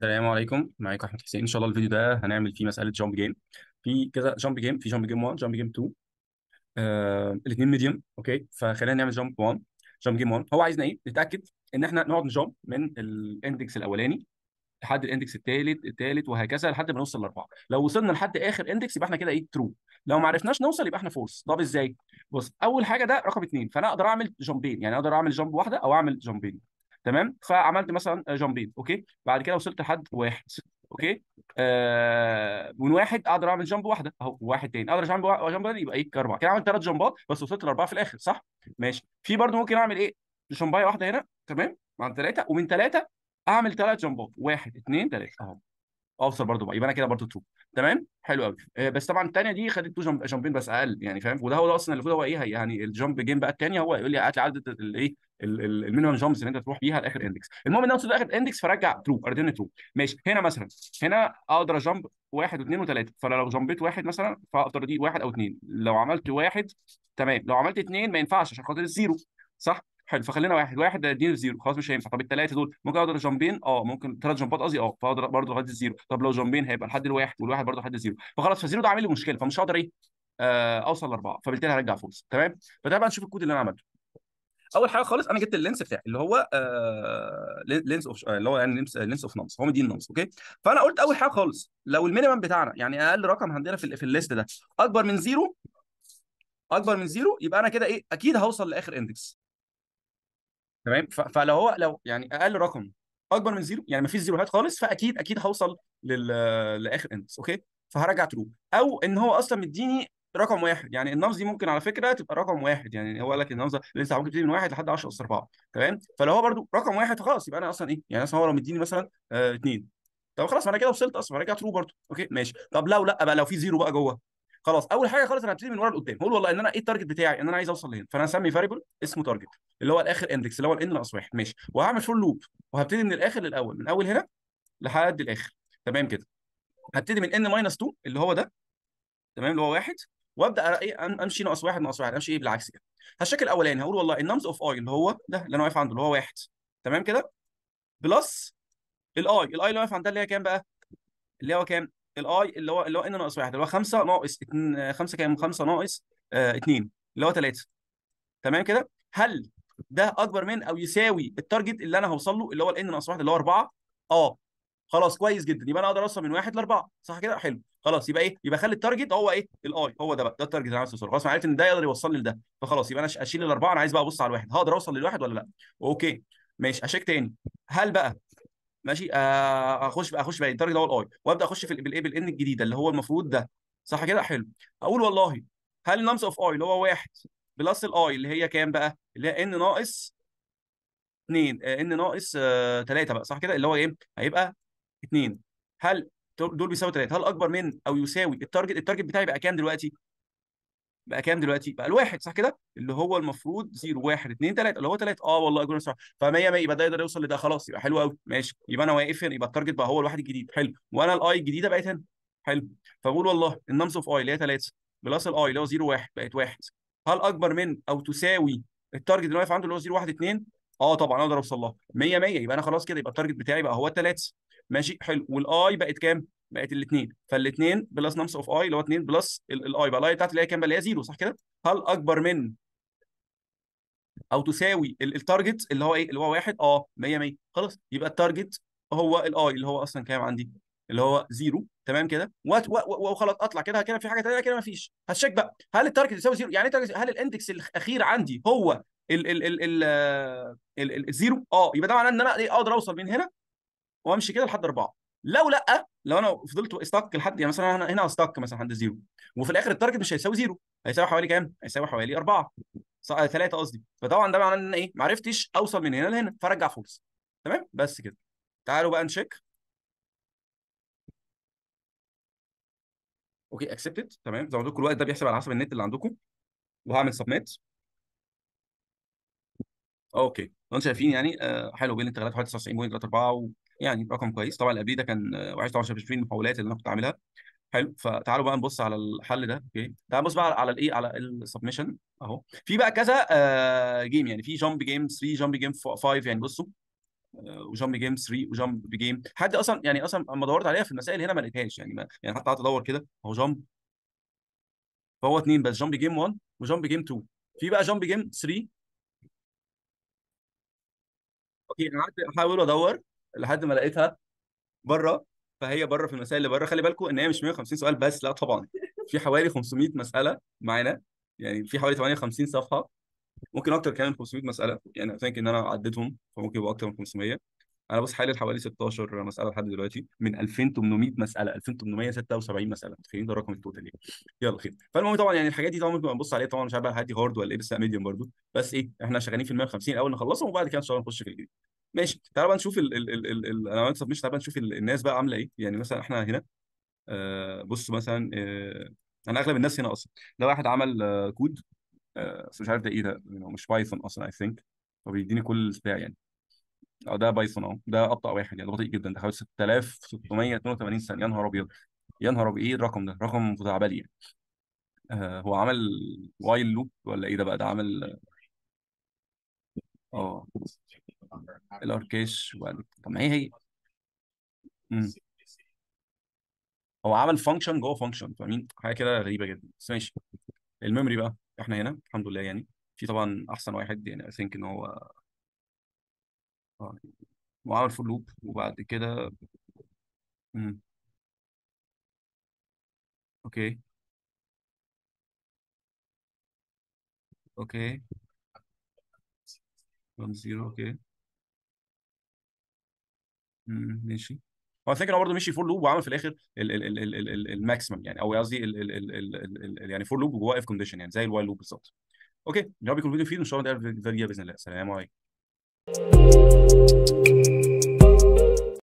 السلام عليكم معاكم احمد حسين ان شاء الله الفيديو ده هنعمل فيه مساله جامب جيم في كذا جامب جيم في جامب جيم 1 جامب جيم 2 آه الاثنين ميديوم اوكي فخلينا نعمل جامب 1 جامب جيم 1 هو عايزنا ايه نتاكد ان احنا نقعد نجامب من الاندكس الاولاني لحد الاندكس الثالث الثالث وهكذا لحد ما نوصل لاربعه لو وصلنا لحد اخر اندكس يبقى احنا كده ايه ترو لو ما عرفناش نوصل يبقى احنا فورس طب ازاي بص اول حاجه ده رقم اثنين فانا اقدر اعمل جامبين يعني اقدر اعمل جامب واحده او اعمل جامبين تمام فعملت مثلا جامبين اوكي بعد كده وصلت لحد واحد اوكي آه من واحد اقدر اعمل جامب واحده اهو واحد تاني اقدر اعمل وا- جامب تاني يبقى ايه اربعه كده عملت ثلاث جامبات بس وصلت لاربعه في الاخر صح ماشي في برضه ممكن اعمل ايه جامبايه واحده هنا تمام مع ثلاثه ومن ثلاثه اعمل ثلاث جامبات واحد اثنين ثلاثه اهو اوصل برضو بقى يبقى انا كده برضو ترو تمام حلو قوي آه بس طبعا الثانيه دي خدت تو جامب جامبين بس اقل يعني فاهم وده هو ده اصلا المفروض هو ايه هي- يعني الجامب جيم بقى الثانيه هو يقول لي هات لي عدد الايه المينيمم جامبس اللي انت تروح بيها لاخر اندكس المهم ان انا وصلت لاخر اندكس فرجع ترو ارجعني ترو ماشي هنا مثلا هنا اقدر اجامب واحد واثنين وثلاثه فلو جامبيت واحد مثلا فاقدر دي واحد او اثنين لو عملت واحد تمام لو عملت اثنين ما ينفعش عشان خاطر الزيرو صح حلو فخلينا واحد واحد ده اديني الزيرو خلاص مش هينفع طب الثلاثه دول ممكن اقدر جامبين اه ممكن ثلاث جامبات قصدي اه فاقدر برضه لغايه الزيرو طب لو جامبين هيبقى لحد الواحد والواحد برضه لحد الزيرو فخلاص فالزيرو ده عامل لي مشكله فمش هقدر ايه آه اوصل لاربعه فبالتالي هرجع فولس تمام فتعال بقى نشوف الكود اللي انا عملته اول حاجه خالص انا جبت اللينس بتاعي اللي هو آه لينس اوف اللي هو يعني لينس اوف نمس هو مديني نمس اوكي فانا قلت اول حاجه خالص لو المينيمم بتاعنا يعني اقل رقم عندنا في ال- في الليست ده اكبر من زيرو اكبر من زيرو يبقى انا كده ايه اكيد هوصل لاخر اندكس تمام ف- فلو هو لو يعني اقل رقم اكبر من زيرو يعني ما فيش زيروهات خالص فاكيد اكيد هوصل لل لاخر اندكس اوكي فهرجع ترو او ان هو اصلا مديني رقم واحد يعني النمز دي ممكن على فكره تبقى رقم واحد يعني هو قال لك النمزه لسه ممكن تبتدي من واحد لحد 10 اس 4 تمام فلو هو برضو رقم واحد خلاص يبقى انا اصلا ايه يعني مثلا هو لو مديني مثلا آه اثنين طب خلاص ما انا كده وصلت اصلا رجع ترو برضو اوكي ماشي طب لو لا بقى لو في زيرو بقى جوه خلاص اول حاجه خالص انا هبتدي من ورا لقدام هقول والله ان انا ايه التارجت بتاعي ان انا عايز اوصل لهنا فانا هسمي فاريبل اسمه تارجت اللي هو الاخر اندكس اللي هو الان ناقص واحد ماشي وهعمل فور لوب وهبتدي من الاخر للاول من اول هنا لحد الاخر تمام كده هبتدي من ان ماينس 2 اللي هو ده تمام اللي هو واحد وابدا ايه أم- امشي ناقص واحد ناقص واحد امشي ايه بالعكس كده هالشكل الاولاني هقول والله النمز اوف اي اللي هو ده اللي انا واقف عنده اللي هو واحد تمام كده بلس الاي الاي اللي واقف عندها اللي هي كام بقى اللي هو كام الاي اللي هو اللي هو ان ناقص واحد اللي هو 5 ناقص 2 5 كام 5 ناقص 2 اللي هو 3 تمام كده هل ده اكبر من او يساوي التارجت اللي انا هوصل له اللي هو الان ناقص واحد اللي هو 4 اه خلاص كويس جدا يبقى انا اقدر اوصل من واحد لاربعه صح كده حلو خلاص يبقى ايه يبقى خلي التارجت هو ايه الاي هو ده بقى ده التارجت اللي انا عايز اوصله خلاص انا عرفت ان ده يقدر يوصلني لده فخلاص يبقى انا أش- اشيل الاربعه انا عايز بقى ابص على الواحد هقدر اوصل للواحد ولا لا اوكي ماشي اشيك تاني هل بقى ماشي آه، اخش بقى اخش بقى التارجت هو الاي وابدا اخش في ال- بالايه بالان الجديده اللي هو المفروض ده صح كده حلو اقول والله هل النمس اوف اي اللي هو واحد بلس الاي اللي هي كام بقى اللي هي ان ناقص 2 ان ناقص 3 بقى صح كده اللي هو ايه هيبقى 2 هل دول دول بيساوي 3 هل اكبر من او يساوي التارجت التارجت بتاعي بقى كام دلوقتي بقى كام دلوقتي بقى الواحد صح كده اللي هو المفروض 0 1 2 3 اللي هو 3 اه والله يكون صح ف 100 100 يبقى ده يقدر يوصل لده خلاص يبقى حلو قوي ماشي يبقى انا واقف هنا يبقى التارجت بقى هو الواحد الجديد حلو وانا الاي الجديده بقت هنا حلو فبقول والله النمس اوف اي اللي هي 3 بلس الاي اللي هو 0 1 بقت 1 هل اكبر من او تساوي التارجت اللي واقف عنده اللي هو 0 1 2 اه طبعا اقدر اوصل لها 100 100 يبقى انا خلاص كده يبقى التارجت بتاعي بقى هو 3 ماشي حلو والاي بقت كام بقت الاثنين فالاثنين بلس نمس اوف اي اللي هو 2 بلس الاي بقى الاي بتاعتي اللي هي كام بقى اللي هي 0 صح كده هل اكبر من او تساوي ال- التارجت اللي هو ايه اللي هو واحد اه 100 100 خلاص يبقى التارجت هو الاي اللي هو اصلا كام عندي اللي هو زيرو تمام كده وات- و- و- وخلاص اطلع كده كده في حاجه ثانيه كده ما فيش هتشيك بقى هل التارجت يساوي زيرو يعني إيه تارجت هل الاندكس الاخير عندي هو ال ال ال ال ال- ال- الزيرو اه يبقى ده معناه ان انا إيه، اقدر اوصل من هنا وامشي كده لحد اربعه لو لا لو انا فضلت استك لحد يعني مثلا هنا هنا استك مثلا عند زيرو وفي الاخر التارجت مش هيساوي زيرو هيساوي حوالي كام؟ هيساوي حوالي اربعه ثلاثه قصدي فطبعا ده معناه ان انا ايه ما عرفتش اوصل من هنا لهنا فرجع فولس تمام بس كده تعالوا بقى نشيك اوكي اكسبتد تمام زي ما قلت لكم الوقت ده بيحسب على حسب النت اللي عندكم وهعمل سبميت اوكي انتوا شايفين يعني آه حلو بين التغييرات 99.34 يعني رقم كويس طبعا اللي قبليه ده كان آه، وعايز طبعا شايفين المحاولات اللي انا كنت عاملها حلو فتعالوا بقى نبص على الحل ده اوكي تعالوا نبص بقى على الايه على السبمشن اهو في بقى كذا آه جيم يعني في جامب جيم 3 جامب جيم 5 يعني بصوا وجامب جيم 3 وجامب جيم حد اصلا يعني اصلا اما دورت عليها في المسائل هنا ما لقيتهاش يعني ما يعني حتى قعدت ادور كده هو جامب فهو اثنين بس جامب جيم 1 وجامب جيم 2 في بقى جامب جيم 3 اوكي انا قعدت احاول ادور لحد ما لقيتها بره فهي بره في المسائل اللي بره خلي بالكم ان هي مش 150 سؤال بس لا طبعا في حوالي 500 مساله معانا يعني في حوالي 58 صفحه ممكن اكتر كمان من 500 مساله يعني ثانك ان انا عديتهم فممكن يبقوا اكتر من 500 انا بص حالل حوالي 16 مساله لحد دلوقتي من 2800 مساله 2876 مساله تخيلين ده الرقم التوتال يعني يلا خير فالمهم طبعا يعني الحاجات دي طبعا ممكن نبص عليها طبعا مش عارف بقى الحاجات دي هارد ولا ايه بس ميديوم برضو بس ايه احنا شغالين في ال 150 اول نخلصهم وبعد كده ان شاء الله نخش في الجديد ماشي تعال بقى نشوف ال ال ال ال ال انا عملت سبمشن تعال بقى نشوف ال- الناس بقى عامله ايه يعني مثلا احنا هنا آه بص مثلا آه انا اغلب الناس هنا اصلا ده واحد عمل آه كود آه بس مش عارف ده ايه ده يعني هو مش بايثون اصلا اي ثينك فبيديني كل بتاع يعني اه ده بايثون اه ده ابطا واحد يعني ده بطيء جدا ده حوالي 6682 ثانيه يا نهار ابيض يا نهار ابيض ايه الرقم ده رقم خزعبلي يعني آه هو عمل وايل لوب ولا ايه ده بقى ده عمل اه الاركيش وبعد طب ما هي هي مم. هو عمل فانكشن جوه فانكشن فاهمين حاجه كده غريبه جدا بس ماشي الميموري بقى احنا هنا الحمد لله يعني في طبعا احسن واحد يعني اي ثينك ان هو اه هو عمل فور لوب وبعد كده مم. اوكي اوكي 1 0 اوكي مم. ماشي هو فاكر هو برضه مشي فور لوب وعمل في الاخر الماكسيمم يعني او قصدي ال- ال- ال- ال- ال- ال- يعني فور لوب وجواه اف كونديشن يعني زي الوايل لوب بالظبط اوكي يا رب يكون الفيديو فيه ان شاء الله ده باذن الله السلام عليكم